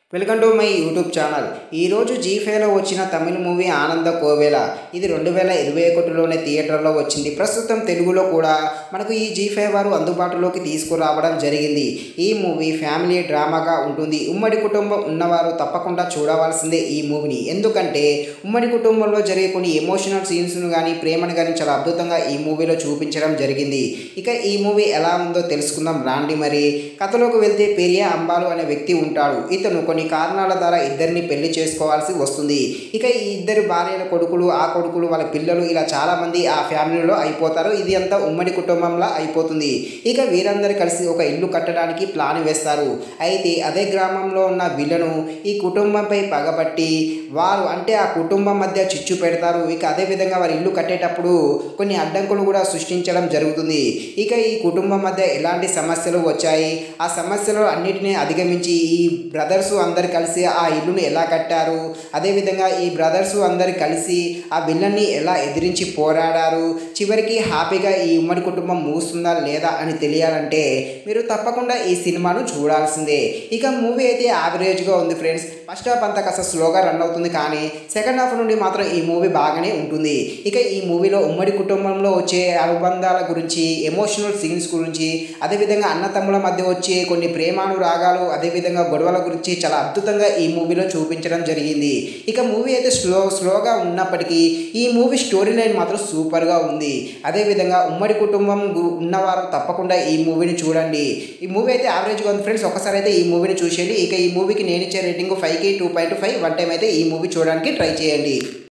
welcome to my YouTube channel ఈరోజు Zee ఫైవ్లో వచ్చిన తమిళ మూవీ ఆనంద కోవెల ఇది రెండు వేల ఇరవై ఒకటిలోనే థియేటర్లో వచ్చింది ప్రస్తుతం తెలుగులో కూడా మనకు ఈ జీ ఫైవ్ వారు అందుబాటులోకి తీసుకురావడం జరిగింది ఈ మూవీ ఫ్యామిలీ డ్రామాగా ఉంటుంది ఉమ్మడి కుటుంబం ఉన్నవారు తప్పకుండా చూడవలసిందే ఈ మూవీని ఎందుకంటే ఉమ్మడి కుటుంబంలో జరిగే కొన్ని ఎమోషనల్ సీన్స్ను కానీ ప్రేమను కానీ చాలా అద్భుతంగా ఈ మూవీలో చూపించడం జరిగింది ఇక ఈ మూవీ ఎలా ఉందో తెలుసుకుందాం రాండి మరి కథలోకి వెళ్తే పెరియా అంబాలు అనే వ్యక్తి ఉంటాడు ఇతను కొన్ని కారణాల ద్వారా ఇద్దరిని పెళ్లి చేసుకోవాల్సి వస్తుంది ఇక ఈ ఇద్దరు భార్యల కొడుకులు ఆ కొడుకులు వాళ్ళ పిల్లలు ఇలా చాలా మంది ఆ ఫ్యామిలీలో అయిపోతారు ఇది అంతా ఉమ్మడి కుటుంబంలా అయిపోతుంది ఇక వీరందరూ కలిసి ఒక ఇల్లు కట్టడానికి ప్లాన్ వేస్తారు అయితే అదే గ్రామంలో ఉన్న వీళ్ళను ఈ కుటుంబంపై పగబట్టి వారు అంటే ఆ కుటుంబం మధ్య చిచ్చు పెడతారు ఇక అదే విధంగా వారి ఇల్లు కట్టేటప్పుడు కొన్ని అడ్డంకులు కూడా సృష్టించడం జరుగుతుంది ఇక ఈ కుటుంబం మధ్య ఎలాంటి సమస్యలు వచ్చాయి ఆ సమస్యలు అన్నిటినీ అధిగమించి ఈ బ్రదర్స్ అందరు కలిసి ఆ ఇల్లును ఎలా కట్టారు అదేవిధంగా ఈ బ్రదర్స్ అందరు కలిసి ఆ విల్లన్ని ఎలా ఎదిరించి పోరాడారు చివరికి హ్యాపీగా ఈ ఉమ్మడి కుటుంబం మూస్తుందా లేదా అని తెలియాలంటే మీరు తప్పకుండా ఈ సినిమాను చూడాల్సిందే ఇక మూవీ అయితే యావరేజ్గా ఉంది ఫ్రెండ్స్ ఫస్ట్ హాఫ్ అంతా కాస్త స్లోగా రన్ అవుతుంది కానీ సెకండ్ హాఫ్ నుండి మాత్రం ఈ మూవీ బాగానే ఉంటుంది ఇక ఈ మూవీలో ఉమ్మడి కుటుంబంలో వచ్చే అనుబంధాల గురించి ఎమోషనల్ సీన్స్ గురించి అదేవిధంగా అన్నతమ్ముల మధ్య వచ్చే కొన్ని ప్రేమానురాగాలు అదేవిధంగా గొడవల గురించి చాలా అద్భుతంగా ఈ మూవీలో చూపించడం జరిగింది ఇక మూవీ అయితే స్లో స్లోగా ఉన్నప్పటికీ ఈ మూవీ స్టోరీ లైన్ మాత్రం సూపర్గా ఉంది అదేవిధంగా ఉమ్మడి కుటుంబం గు- ఉన్నవారు తప్పకుండా ఈ మూవీని చూడండి ఈ మూవీ అయితే యావరేజ్గా ఉంది ఫ్రెండ్స్ ఒకసారి అయితే ఈ మూవీని చూసేయండి ఇక ఈ మూవీకి నేను ఇచ్చే రేటింగ్ ఫైవ్కి two point five one time అయితే ఈ మూవీ చూడడానికి ట్రై చేయండి